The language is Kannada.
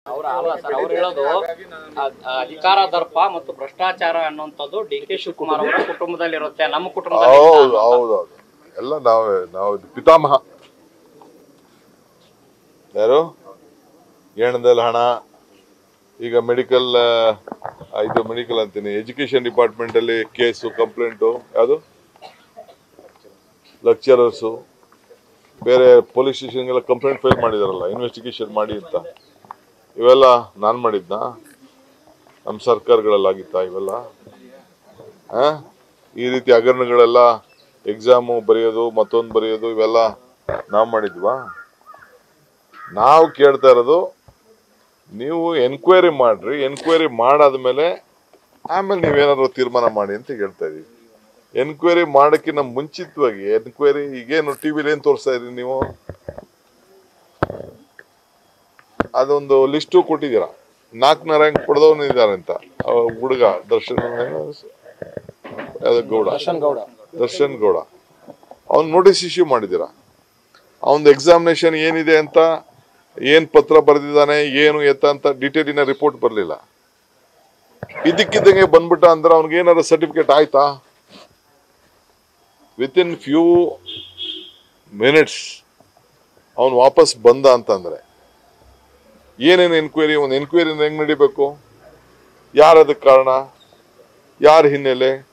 ಅವ್ರ ಅಲ್ಲ ಸರ್ ಅವ್ರು ಹೇಳೋದು ಅ- ಅಧಿಕಾರ ದರ್ಪ ಮತ್ತು ಭ್ರಷ್ಟಾಚಾರ ಅನ್ನುವಂಥದ್ದು ಡಿ ಕೆ ಶಿವಕುಮಾರ್ ಅವರ ಕುಟುಂಬದಲ್ಲಿ ಇರುತ್ತೆ ನಮ್ಮ ಕುಟುಂಬದಲ್ಲಿ ಇಲ್ಲ ಹೌದು ಅನ್ನುವಂಥದ್ದು. ಹೌದು ಹೌದು ಎಲ್ಲ ನಾವೇ ನಾವು ಇದು ಪಿತಾಮಹ ಯಾರು ಏಣದಲ್ಲಿ ಹಣ ಈಗ ಮೆಡಿಕಲ್ ಇದು ಮೆಡಿಕಲ್ ಅಂತೀನಿ ಎಜುಕೇಶನ್ ಡಿಪಾರ್ಟ್ಮೆಂಟ್ ಅಲ್ಲಿ ಕೇಸು ಕಂಪ್ಲೇಂಟು ಯಾವುದು ಲೆಕ್ಚರರ್ಸು ಬೇರೆ ಪೊಲೀಸ್ ಸ್ಟೇಷನ್ಗೆಲ್ಲ ಕಂಪ್ಲೇಂಟ್ ಫೈಲ್ ಮಾಡಿದಾರಲ್ಲ ಇನ್ವೆಸ್ಟಿಗೇಷನ್ ಮಾಡಿ ಅಂತ ಇವೆಲ್ಲ ನಾನು ಮಾಡಿದ್ನಾ ನಮ್ಮ ಸರ್ಕಾರಗಳಲ್ಲಾಗಿತ್ತಾ ಇವೆಲ್ಲ ಆ? ಈ ರೀತಿ ಹಗರಣಗಳೆಲ್ಲ ಎಕ್ಸಾಮು ಬರೆಯೋದು ಮತ್ತೊಂದು ಬರೆಯೋದು ಇವೆಲ್ಲ ನಾವು ಮಾಡಿದ್ವಾ ನಾವು ಕೇಳ್ತಾ ಇರೋದು ನೀವು ಎನ್ಕ್ವೈರಿ ಮಾಡ್ರಿ ಎನ್ಕ್ವೈರಿ ಮಾಡಾದ್ಮೇಲೆ ಆಮೇಲೆ ನೀವೇನಾದ್ರು ತೀರ್ಮಾನ ಮಾಡಿ ಅಂತ ಹೇಳ್ತಾ ಇದೀವಿ ಎನ್ಕ್ವೈರಿ ಮಾಡೋಕ್ಕಿಂತ ಮುಂಚಿತವಾಗಿ ಎನ್ಕ್ವೈರಿ ಈಗೇನು ಟಿ ವಿಲಿ ಏನು ತೋರಿಸ್ತಾ ಇದ್ರಿ ನೀವು ಅದೊಂದು ಲಿಸ್ಟು ಕೊಟ್ಟಿದ್ದೀರಾ ನಾಲ್ಕನೇ ರ್ಯಾಂಕ್ ಪಡೆದವನು ಇದ್ದಾರೆ ಅಂತ ಅವ ಹುಡುಗ ದರ್ಶನ್ ಏನೋ ಯಾವ್ದೋ ಗೌಡ ದರ್ಶನ್ ಗೌಡ ಅವ್ನು ನೋಟಿಸ್ ಇಶ್ಯೂ ಮಾಡಿದ್ದೀರಾ ಅವನ ಎಕ್ಸಾಮಿನೇಷನ್ ಏನಿದೆ ಅಂತ ಏನ್ ಪತ್ರ ಬರೆದಿದ್ದಾನೆ ಏನು ಎತ್ತ ಅಂತ ಡೀಟೇಲಿನ ರಿಪೋರ್ಟ್ ಬರಲಿಲ್ಲ ಇದಕ್ಕಿದ್ದಂಗೆ ಬಂದ್ಬಿಟ್ಟ ಅಂದ್ರೆ ಅವ್ನಿಗೆ ಏನಾದ್ರು ಸರ್ಟಿಫಿಕೇಟ್ ಆಯ್ತಾ ವಿತ್ ಇನ್ ಫ್ಯೂ ಮಿನಿಟ್ಸ್ ಅವನು ವಾಪಸ್ ಬಂದ ಅಂತಂದ್ರೆ ಏನೇನು ಎನ್ಕ್ವೈರಿ ಒಂದು ಎನ್ಕ್ವೈರಿ ಹೆಂಗ್ ನಡಿಬೇಕು ಯಾರದಕ್ಕೆ ಕಾರಣ ಯಾರ ಹಿನ್ನೆಲೆ